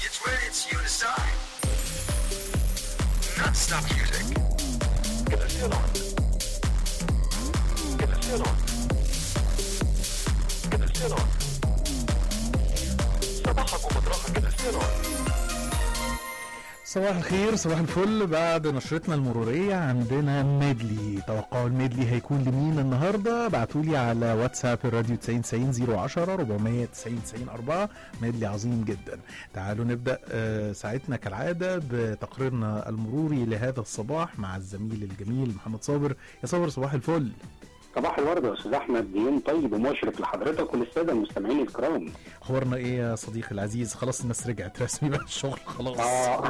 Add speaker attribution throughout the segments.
Speaker 1: It's when it's you decide. Not stop music.
Speaker 2: كده سيرة كده سيرة كده سيرة صباحك ومطرحك كده سيرة
Speaker 3: صباح الخير صباح الفل بعد نشرتنا المرورية عندنا ميدلي توقعوا الميدلي هيكون لمين النهاردة ابعتولي على واتساب الراديو 90 90 010 490 90 4 ميدلي عظيم جدا تعالوا نبدأ آه، ساعتنا كالعادة بتقريرنا المروري لهذا الصباح مع الزميل الجميل محمد صابر يا صابر صباح الفل
Speaker 4: صباح الورد يا استاذ احمد يوم طيب ومشرق لحضرتك وللساده المستمعين الكرام
Speaker 3: اخبارنا ايه يا صديقي العزيز خلاص الناس رجعت رسمي بقى الشغل خلاص
Speaker 4: اه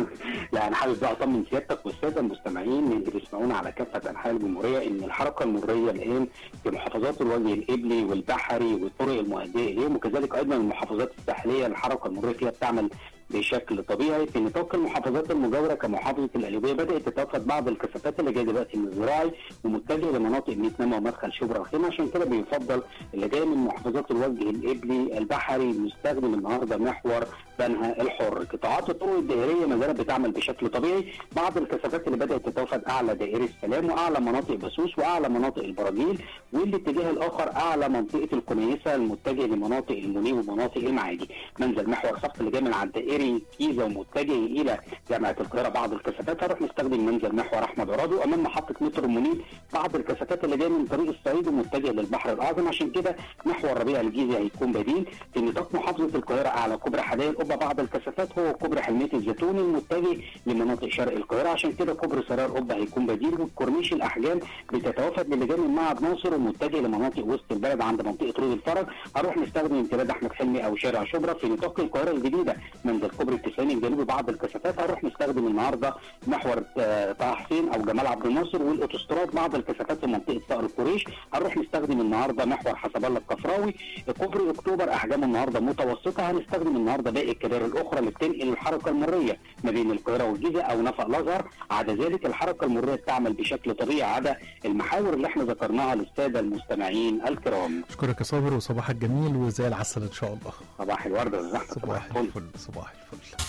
Speaker 4: يعني حابب بقى اطمن سيادتك والساده المستمعين اللي بيسمعونا على كافه انحاء الجمهوريه ان الحركه المروريه الان في محافظات الوجه القبلي والبحري والطرق المؤديه اليهم وكذلك ايضا المحافظات الساحليه الحركه المروريه فيها بتعمل بشكل طبيعي في نطاق المحافظات المجاوره كمحافظه القليوبيه بدات تتوافد بعض الكثافات اللي جايه دلوقتي من الزراعي ومتجهه لمناطق ميتنما ومدخل شبرا الخيمه عشان كده بيفضل اللي جاي من محافظات الوجه القبلي البحري يستخدم النهارده محور بنها الحر قطاعات الطرق الدائريه ما زالت بتعمل بشكل طبيعي بعض الكثافات اللي بدات تتوافد اعلى دائري السلام واعلى مناطق بسوس واعلى مناطق البراجيل والاتجاه الاخر اعلى منطقه الكنيسه المتجه لمناطق المنيب ومناطق المعادي منزل محور صف اللي جاي من على الدائري جيزه ومتجه الى جامعه القاهره بعض الكثافات هنروح نستخدم منزل محور احمد عرادو امام محطه مترو المنيب بعض الكثافات اللي جايه من طريق الصعيد ومتجه للبحر الاعظم عشان كده محور ربيع الجيزي هيكون بديل في نطاق محافظه القاهره اعلى كوبري حدائق القبه بعض الكثافات هو كوبري حلميه الزيتون المتجه لمناطق شرق القاهره عشان كده كوبري سرايا القبه هيكون بديل والكورنيش الاحجام بتتوافد للجان من معهد ناصر ومتجه لمناطق وسط البلد عند منطقه رود الفرج هنروح نستخدم امتداد احمد حلمي او شارع شبرا في نطاق القاهره الجديده منزل كوبري التسعيني الجنوبي بعض الكثافات هنروح نستخدم النهارده محور آه، طه حسين او جمال عبد الناصر والاوتوستراد بعض الكثافات في منطقه صقر القريش هنروح نستخدم النهارده محور حسب الله الكفراوي كوبري اكتوبر احجامه النهارده متوسطه هنستخدم النهارده باقي الكباري الاخرى اللي بتنقل الحركه المروريه ما بين القاهره والجيزه او نفق الازهر عدا ذلك الحركه المروريه تعمل بشكل طبيعي عدا المحاور اللي احنا ذكرناها للساده المستمعين الكرام
Speaker 3: اشكرك يا صابر وصباحك جميل وزي العسل ان شاء الله
Speaker 4: صباح الورد والزحمه
Speaker 3: صباح
Speaker 4: الفل.
Speaker 3: الفل صباح الفل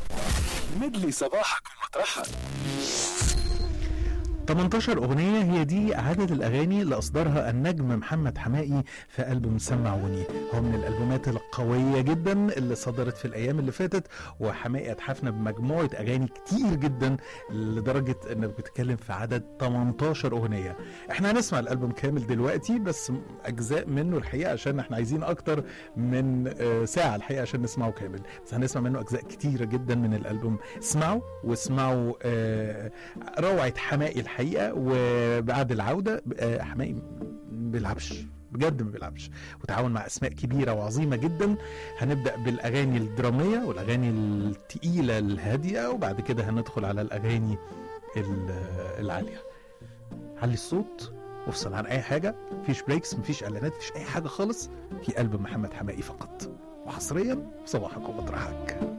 Speaker 2: مدلي صباحك ومطرحك
Speaker 3: 18 أغنية هي دي عدد الأغاني اللي أصدرها النجم محمد حمائي في ألبوم سمعوني هو من الألبومات القوية جدا اللي صدرت في الأيام اللي فاتت وحمائي أتحفنا بمجموعة أغاني كتير جدا لدرجة إنك بتتكلم في عدد 18 أغنية احنا هنسمع الألبوم كامل دلوقتي بس أجزاء منه الحقيقة عشان احنا عايزين أكتر من آه، ساعة الحقيقة عشان نسمعه كامل بس هنسمع منه أجزاء كتيرة جدا من الألبوم اسمعوا واسمعوا آه، روعة حمائي الحقيقة وبعد العودة آه، حمائي ما بيلعبش بجد ما بيلعبش وتعاون مع اسماء كبيره وعظيمه جدا هنبدا بالاغاني الدراميه والاغاني التقيله الهاديه وبعد كده هندخل على الاغاني ال- العاليه علي الصوت وافصل عن اي حاجه مفيش بريكس مفيش اعلانات مفيش اي حاجه خالص في قلب محمد حمائي فقط وحصريا صباحك ومطرحك